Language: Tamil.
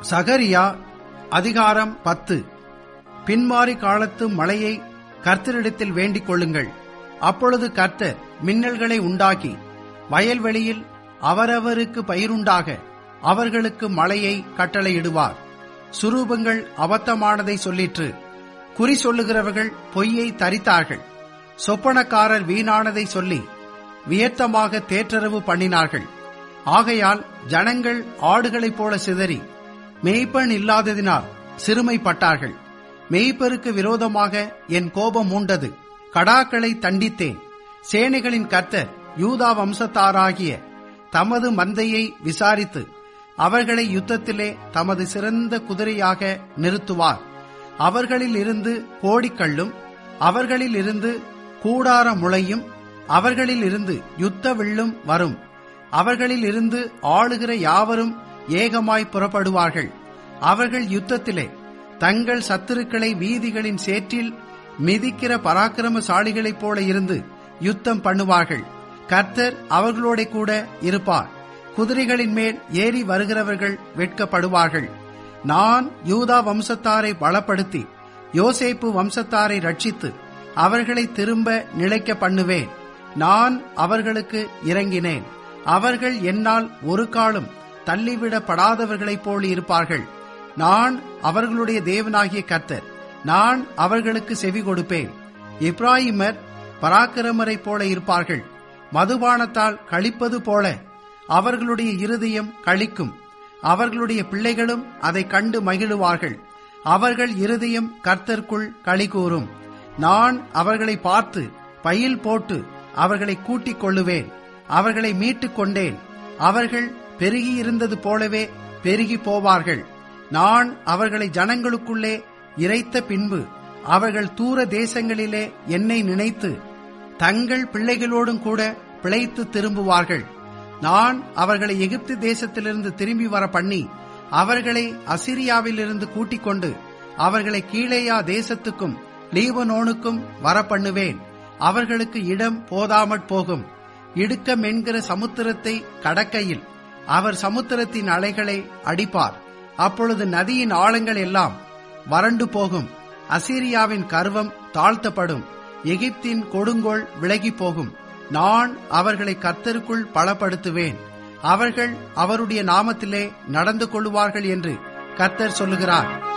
சகரியா அதிகாரம் பத்து பின்மாறி காலத்து மழையை கர்த்தரிடத்தில் வேண்டிக் கொள்ளுங்கள் அப்பொழுது கர்த்தர் மின்னல்களை உண்டாக்கி வயல்வெளியில் அவரவருக்கு பயிருண்டாக அவர்களுக்கு மழையை கட்டளையிடுவார் சுரூபங்கள் அபத்தமானதை சொல்லிற்று குறி சொல்லுகிறவர்கள் பொய்யை தரித்தார்கள் சொப்பனக்காரர் வீணானதை சொல்லி வியர்த்தமாக தேற்றரவு பண்ணினார்கள் ஆகையால் ஜனங்கள் ஆடுகளைப் போல சிதறி மேய்ப்பன் இல்லாததினால் சிறுமைப்பட்டார்கள் மேய்ப்பருக்கு விரோதமாக என் கோபம் மூண்டது கடாக்களை தண்டித்தேன் சேனைகளின் கர்த்தர் யூதா வம்சத்தாராகிய தமது மந்தையை விசாரித்து அவர்களை யுத்தத்திலே தமது சிறந்த குதிரையாக நிறுத்துவார் அவர்களில் இருந்து கோடிக்கல்லும் அவர்களில் இருந்து கூடார முளையும் அவர்களில் இருந்து யுத்த வில்லும் வரும் அவர்களில் இருந்து ஆளுகிற யாவரும் ஏகமாய் புறப்படுவார்கள் அவர்கள் யுத்தத்திலே தங்கள் சத்துருக்களை வீதிகளின் சேற்றில் மிதிக்கிற பராக்கிரமசாலிகளைப் போல இருந்து யுத்தம் பண்ணுவார்கள் கர்த்தர் அவர்களோட கூட இருப்பார் குதிரைகளின் மேல் ஏறி வருகிறவர்கள் வெட்கப்படுவார்கள் நான் யூதா வம்சத்தாரை பலப்படுத்தி யோசேப்பு வம்சத்தாரை ரட்சித்து அவர்களை திரும்ப நிலைக்க பண்ணுவேன் நான் அவர்களுக்கு இறங்கினேன் அவர்கள் என்னால் ஒரு காலம் தள்ளிவிடப்படாதவர்களைப் போல் இருப்பார்கள் நான் அவர்களுடைய தேவனாகிய கர்த்தர் நான் அவர்களுக்கு செவி கொடுப்பேன் இப்ராஹிமர் பராக்கிரமரைப் போல இருப்பார்கள் மதுபானத்தால் கழிப்பது போல அவர்களுடைய இருதயம் கழிக்கும் அவர்களுடைய பிள்ளைகளும் அதை கண்டு மகிழுவார்கள் அவர்கள் இருதயம் கர்த்தர்க்குள் களி கூறும் நான் அவர்களை பார்த்து பயில் போட்டு அவர்களை கூட்டிக் கொள்ளுவேன் அவர்களை மீட்டுக் கொண்டேன் அவர்கள் பெருகியிருந்தது போலவே பெருகி போவார்கள் நான் அவர்களை ஜனங்களுக்குள்ளே இறைத்த பின்பு அவர்கள் தூர தேசங்களிலே என்னை நினைத்து தங்கள் பிள்ளைகளோடும் கூட பிழைத்து திரும்புவார்கள் நான் அவர்களை எகிப்து தேசத்திலிருந்து திரும்பி வர பண்ணி அவர்களை அசிரியாவிலிருந்து கூட்டிக் கொண்டு அவர்களை கீழேயா தேசத்துக்கும் லீபனோனுக்கும் வர பண்ணுவேன் அவர்களுக்கு இடம் போதாமற் போகும் இடுக்கம் என்கிற சமுத்திரத்தை கடக்கையில் அவர் சமுத்திரத்தின் அலைகளை அடிப்பார் அப்பொழுது நதியின் ஆழங்கள் எல்லாம் வறண்டு போகும் அசீரியாவின் கர்வம் தாழ்த்தப்படும் எகிப்தின் கொடுங்கோல் விலகி போகும் நான் அவர்களை கர்த்தருக்குள் பலப்படுத்துவேன் அவர்கள் அவருடைய நாமத்திலே நடந்து கொள்வார்கள் என்று கர்த்தர் சொல்லுகிறார்